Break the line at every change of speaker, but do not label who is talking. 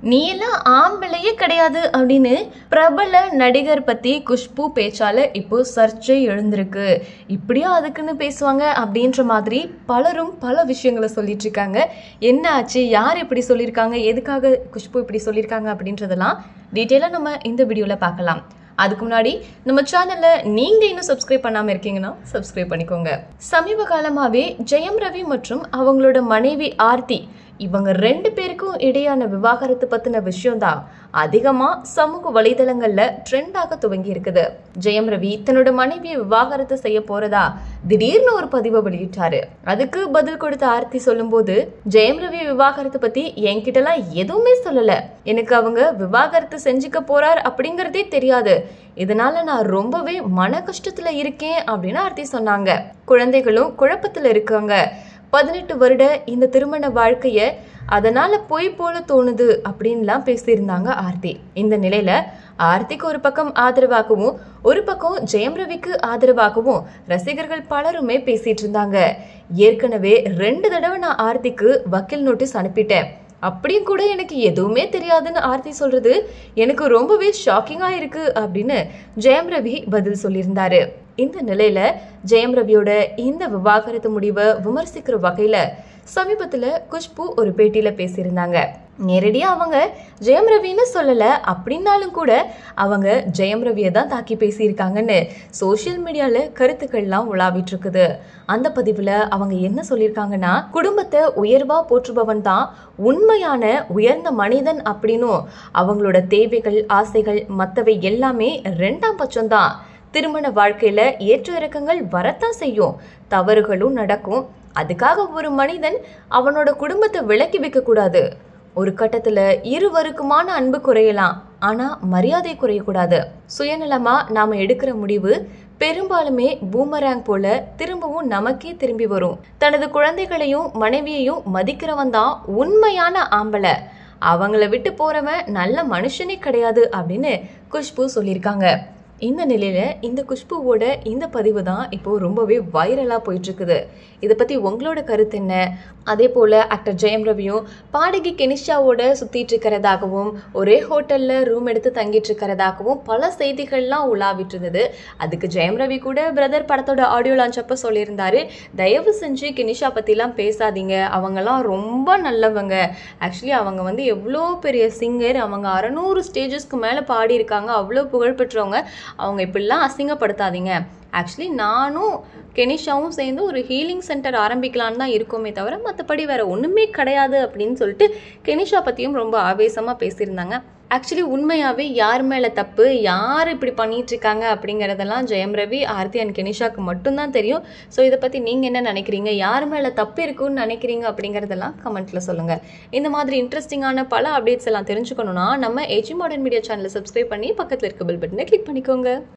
நீ எல்லாம் ஆம்பளையே கிடையாது அப்படின்னு பிரபல நடிகர் பத்தி குஷ்பு பேச்சால இப்போ சர்ச்சை எழுந்திருக்கு இப்படியா அதுக்குன்னு பேசுவாங்க அப்படின்ற மாதிரி பலரும் பல விஷயங்களை சொல்லிட்டு இருக்காங்க என்ன ஆச்சு யார் இப்படி சொல்லியிருக்காங்க எதுக்காக குஷ்பு இப்படி சொல்லியிருக்காங்க அப்படின்றதெல்லாம் டீட்டெயிலாக நம்ம இந்த வீடியோவில் பார்க்கலாம் அதுக்கு முன்னாடி நம்ம சேனல்ல நீங்க இன்னும் சப்ஸ்கிரைப் பண்ணாம இருக்கீங்கன்னா சப்ஸ்கிரைப் பண்ணிக்கோங்க சமீப காலமாவே ஜெயம் ரவி மற்றும் அவங்களோட மனைவி ஆர்த்தி இவங்க ரெண்டு பேருக்கும் இடையான விவாகரத்து பத்தின விஷயம்தான் அதிகமா சமூக வலைதளங்கள்ல ட்ரெண்டாக துவங்கி இருக்குது ஜெயம் ரவி தன்னோட மனைவியை விவாகரத்து செய்ய போறதா திடீர்னு ஒரு பதிவை வெளியிட்டாரு அதுக்கு பதில் கொடுத்த ஆர்த்தி சொல்லும்போது ஜெயம் ரவி விவாகரத்து பத்தி என்கிட்டலாம் எதுவுமே சொல்லல எனக்கு அவங்க விவாகரத்து செஞ்சுக்க போறார் அப்படிங்கறதே தெரியாது இதனால நான் ரொம்பவே மன கஷ்டத்துல இருக்கேன் அப்படின்னு ஆர்த்தி சொன்னாங்க குழந்தைகளும் குழப்பத்துல இருக்காங்க பதினெட்டு வருட இந்த திருமண வாழ்க்கைய அதனால பொய் போல தோணுது அப்படின்லாம் பேசியிருந்தாங்க ஆர்த்தி இந்த நிலையில ஆர்த்திக்கு ஒரு பக்கம் ஆதரவாகவும் ஒரு பக்கம் ஜெயம் ரவிக்கு ஆதரவாகவும் ரசிகர்கள் பலருமே பேசிட்டு இருந்தாங்க ஏற்கனவே ரெண்டு தடவை நான் ஆர்த்திக்கு வக்கீல் நோட்டீஸ் அனுப்பிட்டேன் அப்படியும் கூட எனக்கு எதுவுமே தெரியாதுன்னு ஆர்த்தி சொல்றது எனக்கு ரொம்பவே ஷாக்கிங்கா இருக்கு அப்படின்னு ஜெயம் ரவி பதில் சொல்லியிருந்தாரு இந்த நிலையில ஜெயம் ரவியோட இந்த விவாகரத்து முடிவை விமர்சிக்கிற வகையில சமீபத்துல குஷ்பு ஒரு பேட்டியில பேசியிருந்தாங்க நேரடியா அவங்க ஜெயம் ரவின்னு சொல்லல அப்படின்னாலும் கூட அவங்க ஜெயம் ரவியை தான் தாக்கி பேசியிருக்காங்கன்னு சோஷியல் மீடியால கருத்துக்கள்லாம் உலாவிட்டு இருக்குது அந்த பதிவுல அவங்க என்ன சொல்லியிருக்காங்கன்னா குடும்பத்தை உயர்வா போற்றுபவன் தான் உண்மையான உயர்ந்த மனிதன் அப்படின்னும் அவங்களோட தேவைகள் ஆசைகள் மத்தவை எல்லாமே ரெண்டாம் பட்சம்தான் திருமண வாழ்க்கையில ஏற்ற இறக்கங்கள் வரத்தான் செய்யும் தவறுகளும் நடக்கும் அதுக்காக ஒரு மனிதன் அவனோட குடும்பத்தை விலக்கி வைக்க கூடாது ஒரு கட்டத்துல இருவருக்குமான அன்பு குறையலாம் ஆனா மரியாதை குறையக்கூடாது சுயநலமா நாம எடுக்கிற முடிவு பெரும்பாலுமே பூமராங் போல திரும்பவும் நமக்கே திரும்பி வரும் தனது குழந்தைகளையும் மனைவியையும் மதிக்கிறவன் தான் உண்மையான ஆம்பளை அவங்கள விட்டு போறவன் நல்ல மனுஷனே கிடையாது அப்படின்னு குஷ்பு சொல்லியிருக்காங்க இந்த நிலையில இந்த குஷ்புவோட இந்த பதிவு தான் இப்போ ரொம்பவே வைரலா போயிட்டு இருக்குது இதை பத்தி உங்களோட கருத்து என்ன அதே போல ஆக்டர் ஜெயம் ரவியும் பாடகி கெனிஷாவோட சுத்திட்டு இருக்கிறதாகவும் ஒரே ஹோட்டல்ல ரூம் எடுத்து தங்கிட்டு இருக்கிறதாகவும் பல செய்திகள்லாம் உலாவிட்டு இருந்தது அதுக்கு ஜெயம் ரவி கூட பிரதர் படத்தோட ஆடியோ லான்ச் அப்ப சொல்லியிருந்தாரு தயவு செஞ்சு கெனிஷா பத்திலாம் பேசாதீங்க அவங்கெல்லாம் ரொம்ப நல்லவங்க ஆக்சுவலி அவங்க வந்து எவ்வளோ பெரிய சிங்கர் அவங்க அறநூறு ஸ்டேஜஸ்க்கு மேலே பாடியிருக்காங்க அவ்வளோ புகழ் பெற்றவங்க அவங்க இப்படிலாம் அசிங்கப்படுத்தாதீங்க ஆக்சுவலி நானும் கெனிஷாவும் சேர்ந்து ஒரு ஹீலிங் சென்டர் ஆரம்பிக்கலான்னு தான் இருக்கோமே தவிர மற்றபடி வேற ஒன்றுமே கிடையாது அப்படின்னு சொல்லிட்டு கெனிஷா பற்றியும் ரொம்ப ஆவேசமாக பேசியிருந்தாங்க ஆக்சுவலி உண்மையாகவே யார் மேலே தப்பு யார் இப்படி பண்ணிட்டு இருக்காங்க அப்படிங்கிறதெல்லாம் ஜெயம் ரவி ஆர்த்தி அண்ட் கெனிஷாக்கு மட்டும்தான் தெரியும் ஸோ இதை பற்றி நீங்கள் என்ன நினைக்கிறீங்க யார் மேலே தப்பு இருக்குன்னு நினைக்கிறீங்க அப்படிங்கிறதெல்லாம் கமெண்ட்டில் சொல்லுங்கள் இந்த மாதிரி இன்ட்ரெஸ்டிங்கான பல அப்டேட்ஸ் எல்லாம் தெரிஞ்சுக்கணும்னா நம்ம ஏஜி மாடர்ன் மீடியா சேனலை சப்ஸ்கிரைப் பண்ணி பக்கத்தில் இருக்க பெல் பட்டனை கிளிக் பண்ணிக்கோங்க